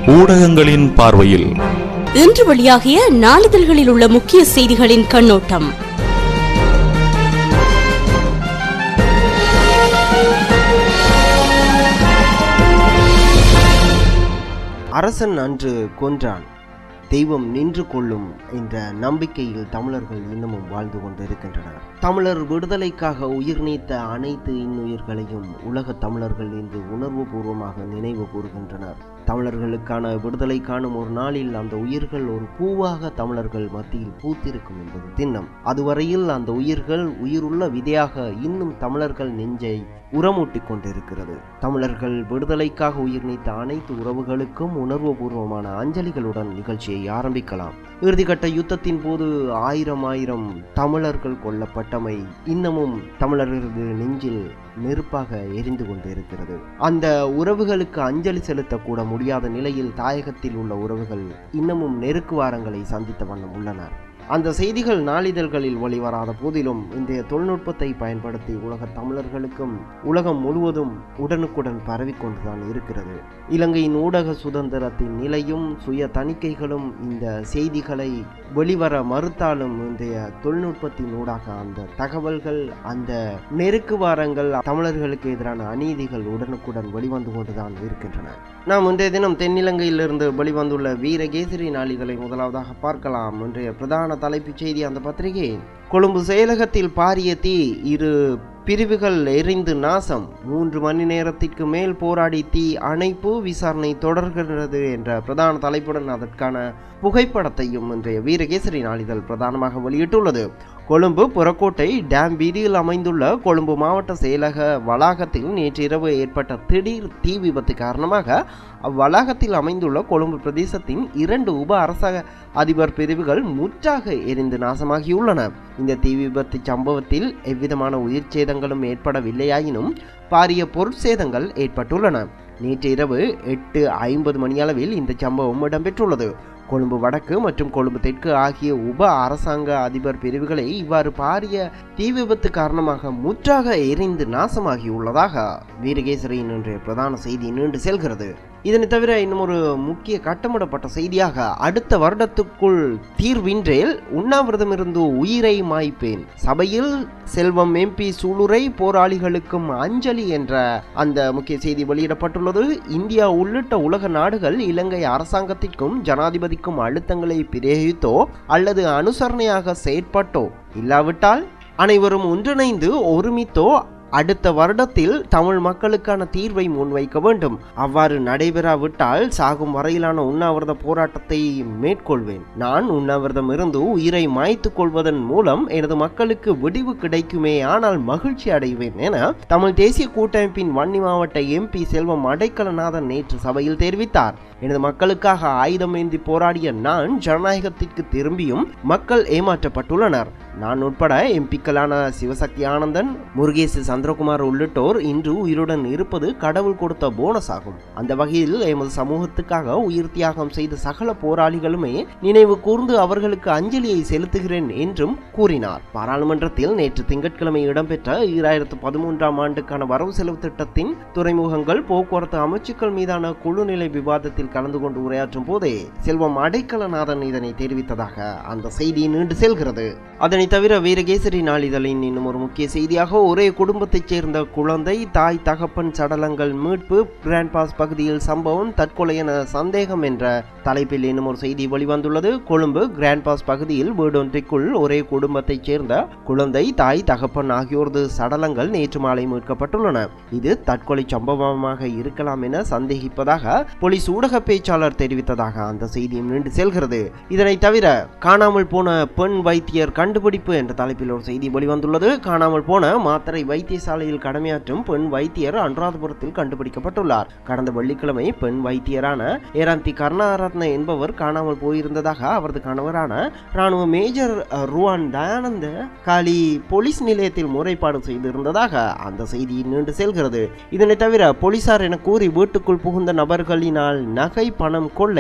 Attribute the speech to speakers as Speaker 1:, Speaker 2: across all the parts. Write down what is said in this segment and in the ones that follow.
Speaker 1: ஊடகங்களின் பார்வையில்
Speaker 2: இன்று வெளியாகிய நாளிதழ்களில் உள்ள முக்கிய செய்திகளின் கண்ணோட்டம்
Speaker 3: அரசன் அன்று கொன்றான் தெய்வம் நின்று கொள்ளும் என்ற நம்பிக்கையில் தமிழர்கள் இன்னமும் வாழ்ந்து கொண்டிருக்கின்றனர் தமிழர் விடுதலைக்காக உயிர் நீத்த அனைத்து இன்னுயிர்களையும் உலக தமிழர்கள் இன்று உணர்வுபூர்வமாக நினைவு கூறுகின்றனர் தமிழர்களுக்கான விடுதலை காணும் ஒரு நாளில் அந்த உயிர்கள் ஒரு பூவாக தமிழர்கள் மத்தியில் பூத்திருக்கும் என்பது திண்ணம் அதுவரையில் அந்த உயிர்கள் உயிருள்ள விதையாக இன்னும் தமிழர்கள் நெஞ்சை உரமூட்டிக் கொண்டிருக்கிறது தமிழர்கள் விடுதலைக்காக உயிர் நீத்த அனைத்து உறவுகளுக்கும் உணர்வுபூர்வமான அஞ்சலிகளுடன் நிகழ்ச்சியை ஆரம்பிக்கலாம் இறுதிக்கட்ட யுத்தத்தின் போது ஆயிரம் ஆயிரம் தமிழர்கள் கொல்லப்பட்டமை இன்னமும் தமிழர்களது நெஞ்சில் நெருப்பாக எரிந்து கொண்டிருக்கிறது அந்த உறவுகளுக்கு அஞ்சலி செலுத்தக்கூட முடியாத நிலையில் தாயகத்தில் உள்ள உறவுகள் இன்னமும் நெருக்குவாரங்களை சந்தித்த வண்ணம் உள்ளனர் அந்த செய்திகள் நாளிதழ்களில் வெளிவராத போதிலும் இன்றைய தொழில்நுட்பத்தை பயன்படுத்தி உலக தமிழர்களுக்கும் உலகம் முழுவதும் உடனுக்குடன் பரவிக்கொண்டுதான் இருக்கிறது இலங்கையின் ஊடக சுதந்திரத்தின் நிலையும் சுய தணிக்கைகளும் இந்த செய்திகளை வெளிவர மறுத்தாலும் இன்றைய தொழில்நுட்பத்தின் ஊடாக அந்த தகவல்கள் அந்த நெருக்குவாரங்கள் தமிழர்களுக்கு எதிரான அநீதிகள் உடனுக்குடன் வெளிவந்து கொண்டுதான் இருக்கின்றன நாம் இன்றைய தினம் தென்னிலங்கையிலிருந்து வெளிவந்துள்ள வீரகேசரி நாளிதழை முதலாவதாக பார்க்கலாம் இன்றைய பிரதான தலைப்புச் செய்தி அந்த பத்திரிகை கொழும்பு செயலகத்தில் பாரிய தீ இரு பிரிவுகள் எரிந்து நாசம் மூன்று மணி நேரத்திற்கு மேல் போராடி தீ அணைப்பு விசாரணை தொடர்கிறது என்ற பிரதான தலைப்புடன் அதற்கான புகைப்படத்தையும் இன்றைய வீரகேசரி நாளிதழ் பிரதானமாக வெளியிட்டுள்ளது கொழும்பு புறக்கோட்டை டேம் வீதியில் அமைந்துள்ள கொழும்பு மாவட்ட செயலக வளாகத்தில் நேற்றிரவு ஏற்பட்ட திடீர் தீ விபத்து காரணமாக அவ்வளாகத்தில் அமைந்துள்ள கொழும்பு பிரதேசத்தின் இரண்டு உப அரச அதிபர் பிரிவுகள் முற்றாக எரிந்து நாசமாகியுள்ளன இந்த தீ விபத்து சம்பவத்தில் எவ்விதமான உயிர் சேதங்களும் ஏற்படவில்லையாயினும் பாரிய பொருட்சேதங்கள் ஏற்பட்டுள்ளன நேற்று இரவு எட்டு ஐம்பது மணியளவில் இந்த சம்பவம் இடம்பெற்றுள்ளது கொழும்பு வடக்கு மற்றும் கொழும்பு தெற்கு ஆகிய உப அரசாங்க அதிபர் பிரிவுகளை இவ்வாறு பாரிய தீ விபத்து காரணமாக முற்றாக எரிந்து நாசமாகியுள்ளதாக வீரகேசரியின் இன்றைய பிரதான செய்தி நீண்டு செல்கிறது இதனை தவிர இன்னும் ஒரு முக்கிய கட்டமிடப்பட்ட செய்தியாக அடுத்த வருடத்துக்குள் தீர்வின்றேல் உண்ணாவிரதம் இருந்து உயிரை மாய்ப்பேன் சபையில் செல்வம் எம்பி சூளுரை போராளிகளுக்கும் அஞ்சலி என்ற அந்த முக்கிய செய்தி வெளியிடப்பட்டுள்ளது இந்தியா உள்ளிட்ட உலக நாடுகள் இலங்கை அரசாங்கத்திற்கும் ஜனாதிபதிக்கும் அழுத்தங்களை பிரயோகித்தோ அல்லது அனுசரணையாக செயற்பட்டோ இல்லாவிட்டால் அனைவரும் ஒன்றிணைந்து ஒருமித்தோ அடுத்த வருடத்தில் தமிழ் மக்களுக்கான தீர்வை முன்வைக்க வேண்டும் அவ்வாறு நடைபெறாவிட்டால் சாகும் வரையிலான உண்ணாவிரத போராட்டத்தை மேற்கொள்வேன் நான் உண்ணாவிரதம் இருந்து உயிரை மாய்த்து கொள்வதன் மூலம் எனது மக்களுக்கு விடிவு கிடைக்குமே ஆனால் மகிழ்ச்சி அடைவேன் என தமிழ் தேசிய கூட்டமைப்பின் வன்னி மாவட்ட எம்பி செல்வம் அடைக்கலநாதன் நேற்று சபையில் தெரிவித்தார் எனது மக்களுக்காக ஆயுதம் ஏந்தி போராடிய நான் ஜனநாயகத்திற்கு திரும்பியும் மக்கள் ஏமாற்றப்பட்டுள்ளனர் நான் உட்பட எம்பிக்களான சிவசக்தி ஆனந்தன் முருகேசு சந்திரகுமார் உள்ளிட்டோர் இன்று உயிருடன் இருப்பது கடவுள் கொடுத்த போனஸ் ஆகும் அந்த வகையில் எமது சமூகத்துக்காக உயிர் தியாகம் செய்த சகல போராளிகளுமே நினைவு கூர்ந்து அவர்களுக்கு அஞ்சலியை செலுத்துகிறேன் என்றும் கூறினார் பாராளுமன்றத்தில் நேற்று திங்கட்கிழமை இடம்பெற்ற ஈராயிரத்து பதிமூன்றாம் ஆண்டுக்கான வரவு செலவு திட்டத்தின் துறைமுகங்கள் போக்குவரத்து அமைச்சுக்கள் மீதான குழுநிலை விவாதத்தில் கலந்து கொண்டு உரையாற்றும் போதே செல்வம் அடைக்கலநாதன் இதனை தெரிவித்ததாக அந்த செய்தி நீண்டு செல்கிறது அதனை தவிர வீரகேசரி நாளிதழின் இன்னும் ஒரு முக்கிய செய்தியாக ஒரே குடும்பத்தைச் சேர்ந்த குழந்தை தாய் தகப்பன் சடலங்கள் மீட்பு கிராண்ட் பாஸ் பகுதியில் சம்பவம் தற்கொலை என சந்தேகம் என்ற தலைப்பில் இன்னும் ஒரு செய்தி வெளிவந்துள்ளது கொழும்பு கிராண்ட் பாஸ் பகுதியில் வீடொன்றிற்குள் ஒரே குடும்பத்தைச் சேர்ந்த குழந்தை தாய் தகப்பன் ஆகியோரது சடலங்கள் நேற்று மாலை மீட்கப்பட்டுள்ளன இது தற்கொலை சம்பவமாக இருக்கலாம் என சந்தேகிப்பதாக போலீஸ் ஊடக பேச்சாளர் தெரிவித்ததாக அந்த செய்தியும் நீண்டு செல்கிறது இதனை தவிர காணாமல் போன பெண் வைத்தியர் கண்டுபிடிப்பு என்ற தலைப்பில் ஒரு செய்தி வெளிவந்துள்ளது காணாமல் போன மாத்தறை வைத்தியசாலையில் கடமையாற்றும் பெண் வைத்தியர் அனுராதபுரத்தில் கண்டுபிடிக்கப்பட்டுள்ளார் கடந்த வெள்ளிக்கிழமை பெண் வைத்தியரான ஏராந்தி கருணாரத்ன என்பவர் காணாமல் போயிருந்ததாக அவரது கணவரான ராணுவ மேஜர் அஹ், ருவான் தயானந்த காலி போலீஸ் நிலையத்தில் முறைப்பாடு செய்திருந்ததாக அந்த செய்தி நீண்டு செல்கிறது இதனை தவிர போலீசார் என கூறி வீட்டுக்குள் புகுந்த நபர்களினால் நகை பணம் கொள்ளை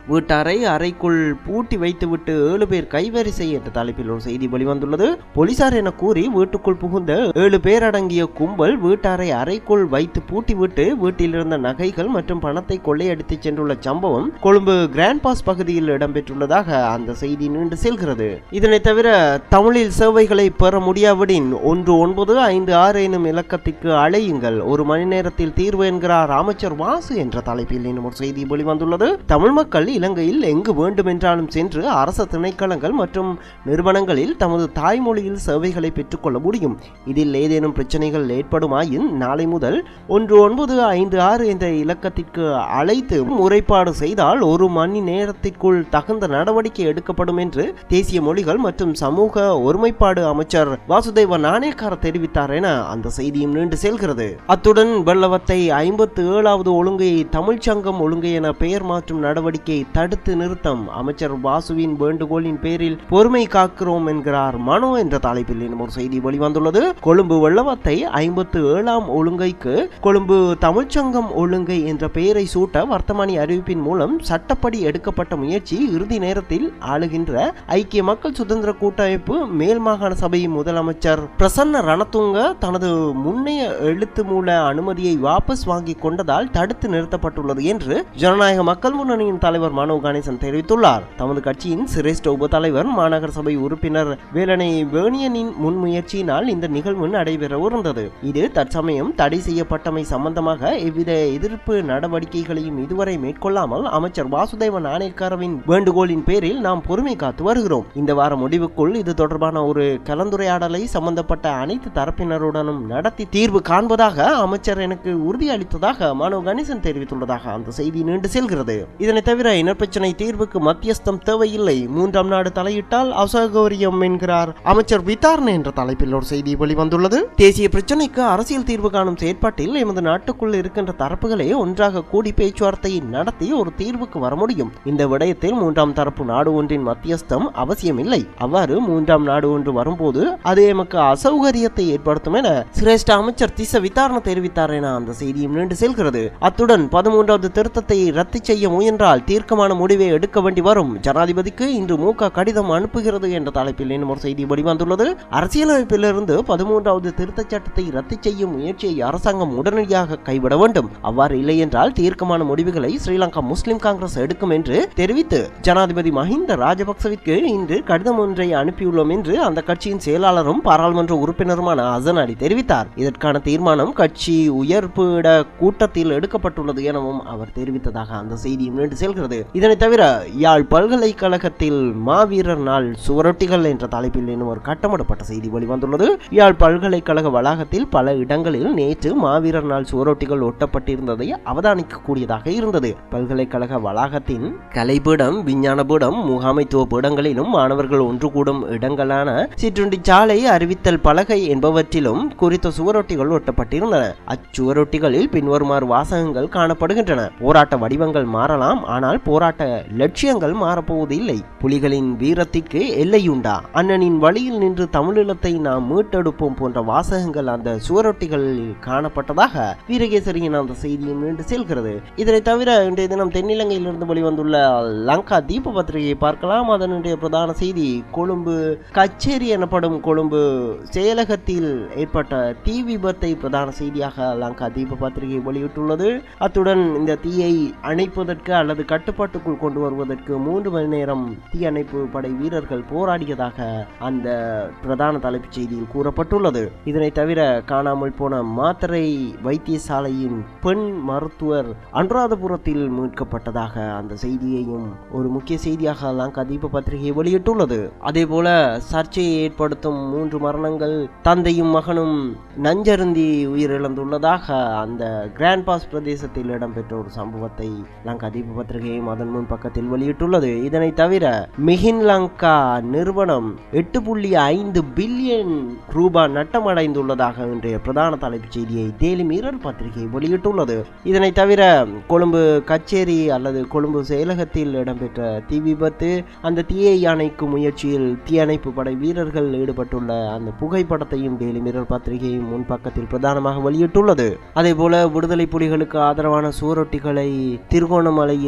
Speaker 3: வீட்டாரை அறைக்குள் பூட்டி வைத்துவிட்டு ஏழு பேர் கைவரிசை என்ற தலைப்பில் ஒரு செய்தி வெளிவந்துள்ளது போலீசார் என கூறி வீட்டுக்குள் புகுந்த ஏழு பேர் அடங்கிய கும்பல் வீட்டாரை அறைக்குள் வைத்து பூட்டிவிட்டு வீட்டில் இருந்த நகைகள் மற்றும் பணத்தை கொள்ளையடித்து சென்றுள்ள சம்பவம் கொழும்பு கிராண்ட் பாஸ் பகுதியில் இடம்பெற்றுள்ளதாக அந்த செய்தி நீண்டு செல்கிறது இதனை தவிர தமிழில் சேவைகளை பெற முடியாவிடின் ஒன்று ஒன்பது ஐந்து ஆறு எனும் இலக்கத்திற்கு அழையுங்கள் ஒரு மணி நேரத்தில் தீர்வு என்கிறார் அமைச்சர் வாசு என்ற தலைப்பில் இன்னும் ஒரு செய்தி வெளிவந்துள்ளது தமிழ் மக்கள் இலங்கையில் எங்கு வேண்டுமென்றாலும் சென்று அரசு திணைக்களங்கள் மற்றும் நிறுவனங்களில் தமது தாய்மொழியில் சேவைகளை பெற்றுக்கொள்ள முடியும் இதில் ஏதேனும் பிரச்சனைகள் ஏற்படுமாயின் நாளை முதல் ஒன்று ஒன்பது ஐந்து ஆறு என்ற இலக்கத்திற்கு அழைத்து முறைப்பாடு செய்தால் ஒரு மணி நேரத்திற்குள் தகுந்த நடவடிக்கை எடுக்கப்படும் என்று தேசிய மொழிகள் மற்றும் சமூக ஒருமைப்பாடு அமைச்சர் வாசுதேவ நாணயக்கார தெரிவித்தார் என அந்த செய்தியும் நீண்டு செல்கிறது அத்துடன் வெள்ளவத்தை ஐம்பத்து ஏழாவது ஒழுங்கை தமிழ்ச்சங்கம் ஒழுங்கை என பெயர் மாற்றும் நடவடிக்கையை தடுத்து நிறுத்தம் அமைச்சர் வாசுவின் வேண்டுகோளின் பேரில் பொறுமை காக்கிறோம் என்கிறார் மனோ என்ற தலைப்பில் இன்னும் ஒரு செய்தி வெளிவந்துள்ளது கொழும்பு வெள்ளவத்தை ஐம்பத்து ஏழாம் ஒழுங்கைக்கு கொழும்பு தமிழ்ச்சங்கம் ஒழுங்கை என்ற பெயரை சூட்ட வர்த்தமானி அறிவிப்பின் மூலம் சட்டப்படி எடுக்கப்பட்ட முயற்சி இறுதி நேரத்தில் ஆளுகின்ற ஐக்கிய மக்கள் சுதந்திர கூட்டமைப்பு மேல் மாகாண சபை முதலமைச்சர் பிரசன்ன ரணதுங்க தனது முன்னைய எழுத்து மூல அனுமதியை வாபஸ் வாங்கி கொண்டதால் தடுத்து நிறுத்தப்பட்டுள்ளது என்று ஜனநாயக மக்கள் முன்னணியின் தலைவர் மனோ கணேசன் தெரிவித்துள்ளார் தமது கட்சியின் சிரேஷ்ட உப தலைவர் மாநகர சபை உறுப்பினர் வேலனை வேணியனின் முன்முயற்சியினால் இந்த நிகழ்வு நடைபெறவிருந்தது இது தற்சமயம் தடை செய்யப்பட்டமை சம்பந்தமாக எவ்வித எதிர்ப்பு நடவடிக்கைகளையும் இதுவரை மேற்கொள்ளாமல் அமைச்சர் வாசுதேவ நாணயக்காரவின் வேண்டுகோளின் பேரில் நாம் பொறுமை காத்து வருகிறோம் இந்த வார முடிவுக்குள் இது தொடர்பான ஒரு கலந்துரையாடலை சம்பந்தப்பட்ட அனைத்து தரப்பினருடனும் நடத்தி தீர்வு காண்பதாக அமைச்சர் எனக்கு உறுதியளித்ததாக மனோ கணேசன் தெரிவித்துள்ளதாக அந்த செய்தி நீண்டு செல்கிறது இதனை தவிர இனப்பிரச்சனை தீர்வுக்கு மத்தியஸ்தம் தேவையில்லை மூன்றாம் நாடு தலையிட்டால் அசௌகரியம் என்கிறார் அமைச்சர் விதாரணை என்ற தலைப்பில் ஒரு செய்தி வெளிவந்துள்ளது தேசிய பிரச்சனைக்கு அரசியல் தீர்வு காணும் செயற்பாட்டில் எமது நாட்டுக்குள் இருக்கின்ற தரப்புகளே ஒன்றாக கூடி பேச்சுவார்த்தை நடத்தி ஒரு தீர்வுக்கு வர முடியும் இந்த விடயத்தில் மூன்றாம் தரப்பு நாடு ஒன்றின் மத்தியஸ்தம் அவசியமில்லை அவ்வாறு மூன்றாம் நாடு ஒன்று வரும்போது அது எமக்கு அசௌகரியத்தை ஏற்படுத்தும் என சிரேஷ்ட அமைச்சர் திச விதாரண தெரிவித்தார் என அந்த செய்தியும் நீண்டு செல்கிறது அத்துடன் பதிமூன்றாவது திருத்தத்தை ரத்து செய்ய முயன்றால் தீர்க்கமான முடிவை எடுக்க வேண்டி வரும் ஜனாதிபதிக்கு இன்று மூக கடிதம் அனுப்புகிறது என்ற தலைப்பில் இன்னும் ஒரு செய்தி வெளிவந்துள்ளது அரசியலமைப்பிலிருந்து பதிமூன்றாவது திருத்தச் சட்டத்தை ரத்து செய்யும் முயற்சியை அரசாங்கம் உடனடியாக கைவிட வேண்டும் அவ்வாறு இல்லை என்றால் தீர்க்கமான முடிவுகளை ஸ்ரீலங்கா முஸ்லிம் காங்கிரஸ் எடுக்கும் என்று தெரிவித்து ஜனாதிபதி மஹிந்த ராஜபக்சவிற்கு இன்று கடிதம் ஒன்றை அனுப்பியுள்ளோம் என்று அந்த கட்சியின் செயலாளரும் பாராளுமன்ற உறுப்பினருமான அசன் அலி தெரிவித்தார் இதற்கான தீர்மானம் கட்சி உயர்பீட கூட்டத்தில் எடுக்கப்பட்டுள்ளது எனவும் அவர் தெரிவித்ததாக அந்த செய்தியும் நீண்டு செல்கிறது இதனை தவிர யாழ் பல்கலைக்கழகத்தில் மாவீரர் நாள் சுவரொட்டிகள் என்ற தலைப்பில் இன்னும் ஒரு கட்டமிடப்பட்ட செய்தி வெளிவந்துள்ளது யாழ் பல்கலைக்கழக வளாகத்தில் பல இடங்களில் நேற்று மாவீரர் நாள் சுவரொட்டிகள் ஒட்டப்பட்டிருந்ததை அவதானிக்கக்கூடியதாக இருந்தது பல்கலைக்கழக வளாகத்தின் கலைபீடம் விஞ்ஞான பீடம் முகாமைத்துவ பீடங்களிலும் மாணவர்கள் ஒன்று கூடும் இடங்களான சிற்றுண்டி சாலை அறிவித்தல் பலகை என்பவற்றிலும் குறித்த சுவரொட்டிகள் ஒட்டப்பட்டிருந்தன அச்சுவரொட்டிகளில் பின்வருமாறு வாசகங்கள் காணப்படுகின்றன போராட்ட வடிவங்கள் மாறலாம் ஆனால் போராட்ட லட்சியங்கள் மாறப்போவதில்லை புலிகளின் வீரத்திற்கு எல்லையுண்டா அண்ணனின் வழியில் நின்று தமிழீழத்தை நாம் மீட்டெடுப்போம் போன்ற வாசகங்கள் அந்த சுவரொட்டிகளில் காணப்பட்டதாக வீரகேசரியின் அந்த செய்தியும் நீண்டு செல்கிறது இதனை தவிர இன்றைய தினம் தென்னிலங்கையிலிருந்து வெளிவந்துள்ள லங்கா தீப பத்திரிகையை பார்க்கலாம் அதனுடைய பிரதான செய்தி கொழும்பு கச்சேரி எனப்படும் கொழும்பு செயலகத்தில் ஏற்பட்ட தீ விபத்தை பிரதான செய்தியாக லங்கா தீப பத்திரிகை வெளியிட்டுள்ளது அத்துடன் இந்த தீயை அணைப்பதற்கு அல்லது கட்டுப்பாட்டுக்குள் கொண்டு வருவதற்கு மூன்று மணி நேரம் தீ அணைப்பு படை வீரர்கள் போராடியதாக அந்த பிரதான தலைப்புச் செய்தியில் கூறப்பட்டுள்ளது இதனை தவிர காணாமல் போன மாத்தரை வைத்தியசாலையின் பெண் மருத்துவர் அனுராதபுரத்தில் மீட்கப்பட்டதாக அந்த செய்தியையும் ஒரு முக்கிய செய்தியாக லங்கா தீப பத்திரிகை வெளியிட்டுள்ளது அதே போல சர்ச்சையை ஏற்படுத்தும் மூன்று மரணங்கள் தந்தையும் மகனும் நஞ்சருந்தி உயிரிழந்துள்ளதாக அந்த கிராண்ட் பாஸ் பிரதேசத்தில் இடம்பெற்ற ஒரு சம்பவத்தை லங்கா தீப பத்திரிகையும் அதன் முன் பக்கத்தில் வெளியிட்டுள்ளது இதனை தவிர மிகின் லங்கா நிறுவனம் எட்டு புள்ளி ஐந்து பில்லியன் ரூபாய் நட்டமடைந்துள்ளதாக இன்றைய பிரதான தலைப்புச் செய்தியை டெய்லி மிரர் பத்திரிகை வெளியிட்டுள்ளது இதனை தவிர கொழும்பு கச்சேரி அல்லது கொழும்பு செயலகத்தில் இடம்பெற்ற தீ விபத்து அந்த தீயை அணைக்கும் முயற்சியில் தீயணைப்பு படை வீரர்கள் ஈடுபட்டுள்ள அந்த புகைப்படத்தையும் டெய்லி மிரர் பத்திரிகையும் முன் பக்கத்தில் பிரதானமாக வெளியிட்டுள்ளது அதேபோல விடுதலை புலிகளுக்கு ஆதரவான சுவரொட்டிகளை திருகோணமலையில் போலீஸ்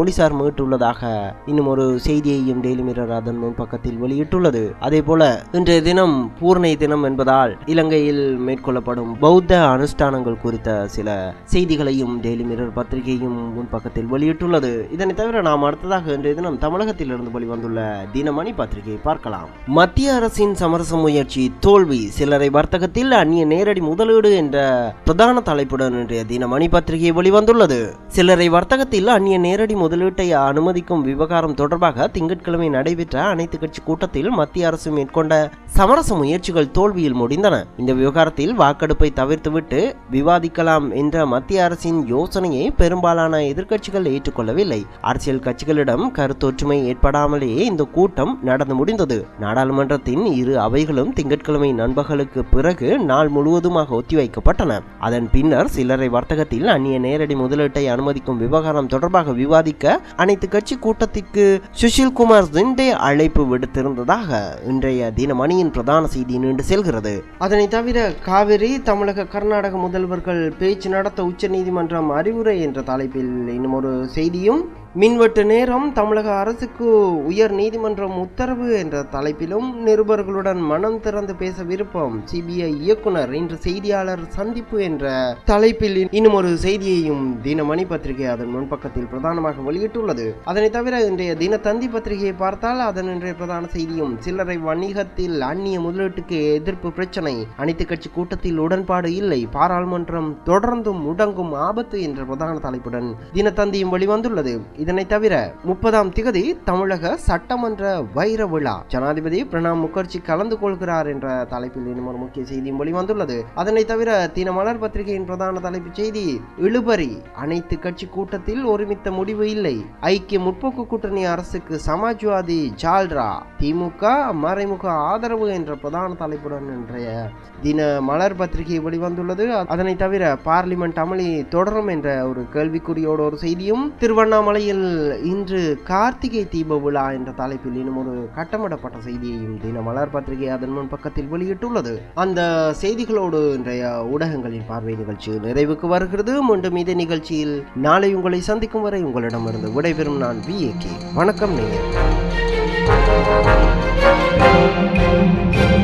Speaker 3: போலீசார் மீட்டுள்ளதாக இன்னும் ஒரு செய்தியையும் டெய்லி மிரர் அதன் முன் பக்கத்தில் வெளியிட்டுள்ளது அதே போல இன்றைய தினம் பூர்ணை தினம் என்பதால் இலங்கையில் மேற்கொள்ளப்படும் பௌத்த அனுஷ்டானங்கள் குறித்த சில செய்திகளையும் டெய்லி மிரர் பத்திரிகையும் முன் பக்கத்தில் வெளியிட்டுள்ளது இதனை தவிர நாம் அடுத்ததாக இன்றைய தினம் தமிழகத்திலிருந்து வெளிவந்துள்ள தினமணி பத்திரிகையை பார்க்கலாம் மத்திய அரசின் சமரச முயற்சி தோல்வி சிலரை வர்த்தகத்தில் அந்நிய நேரடி முதலீடு என்ற பிரதான தலைப்புடன் இன்றைய தினமணி பத்திரிகை வெளிவந்துள்ளது சிலரை வர்த்தகத்தில் அந்நிய நேரடி முதலீட்டை அனுமதிக்கும் விவகாரம் தொடர்பாக திங்கட்கிழமை நடைபெற்ற அனைத்து கட்சி கூட்டத்தில் மத்திய அரசு மேற்கொண்ட சமரச முயற்சிகள் தோல்வியில் முடிந்தன இந்த விவகாரத்தில் வாக்கெடுப்பை தவிர்த்துவிட்டு விவாதிக்கலாம் என்ற மத்திய அரசின் யோசனையை பெரும்பாலான எதிர்க்கட்சிகள் ஏற்றுக்கொள்ளவில்லை அரசியல் கட்சிகளிடம் கருத்தொற்றுமை ஏற்படாமலேயே இந்த கூட்டம் நடந்து முடிந்தது நாடாளுமன்றத்தின் இரு அவைகளும் திங்கட்கிழமை நண்பகலுக்கு பிறகு நாள் முழுவதுமாக ஒத்திவைக்கப்பட்டன அதன் பின்னர் சில்லறை வர்த்தகத்தில் அந்நிய நேரடி முதலீட்டை அனுமதிக்கும் விவகாரம் தொடர்பாக விவாதிக்க அனைத்து கட்சி கூட்டத்திற்கு சுஷில் குமார் சிண்டே அழைப்பு விடுத்திருந்ததாக இன்றைய தினமணியின் பிரதான செய்தி நீண்டு செல்கிறது அதனை தவிர காவிரி தமிழக கர்நாடக முதல்வர்கள் பேச்சு நடத்த உச்சநீதிமன்றம் அறிவுரை என்ற தலைப்பில் இன்னும் ஒரு செய்தியும் மின்வெட்டு நேரம் தமிழக அரசுக்கு உயர் நீதிமன்றம் உத்தரவு என்ற தலைப்பிலும் நிருபர்களுடன் மனம் திறந்து பேச விருப்பம் சிபிஐ இயக்குனர் இன்று செய்தியாளர் சந்திப்பு என்ற தலைப்பில் இன்னும் ஒரு செய்தியையும் தினமணி பத்திரிகை அதன் முன்பக்கத்தில் பிரதானமாக வெளியிட்டுள்ளது அதனை தவிர இன்றைய தினத்தந்தி பத்திரிகையை பார்த்தால் அதன் இன்றைய பிரதான செய்தியும் சில்லறை வணிகத்தில் அந்நிய முதலீட்டுக்கு எதிர்ப்பு பிரச்சனை அனைத்து கட்சி கூட்டத்தில் உடன்பாடு இல்லை பாராளுமன்றம் தொடர்ந்தும் முடங்கும் ஆபத்து என்ற பிரதான தலைப்புடன் தினத்தந்தியும் வெளிவந்துள்ளது இதனை தவிர முப்பதாம் திகதி தமிழக சட்டமன்ற வைர விழா ஜனாதிபதி பிரணாப் முகர்ஜி கலந்து கொள்கிறார் என்ற தலைப்பில் இன்னும் ஒரு முக்கிய செய்தியும் வெளிவந்துள்ளது அதனை தவிர தினமலர் பத்திரிகையின் பிரதான தலைப்புச் செய்தி இழுபறி அனைத்து கட்சி கூட்டத்தில் ஒருமித்த முடிவு இல்லை ஐக்கிய முற்போக்கு கூட்டணி அரசுக்கு சமாஜ்வாதி ஜால்ரா திமுக மறைமுக ஆதரவு என்ற பிரதான தலைப்புடன் இன்றைய தின மலர் பத்திரிகை வெளிவந்துள்ளது அதனை தவிர பார்லிமெண்ட் அமளி தொடரும் என்ற ஒரு கேள்விக்குறியோட ஒரு செய்தியும் திருவண்ணாமலையில் இன்று கார்த்திகை தீப விழா என்ற தலைப்பில் இன்னும் ஒரு கட்டமிடப்பட்ட செய்தியையும் தின மலர் பத்திரிகை அதன் முன் பக்கத்தில் வெளியிட்டுள்ளது அந்த செய்திகளோடு இன்றைய ஊடகங்களின் பார்வை நிகழ்ச்சி நிறைவுக்கு வருகிறது மீண்டும் இதே நிகழ்ச்சியில் நாளை உங்களை சந்திக்கும் வரை உங்களிடமிருந்து விடைபெறும் நான் வி வணக்கம் நீங்கள்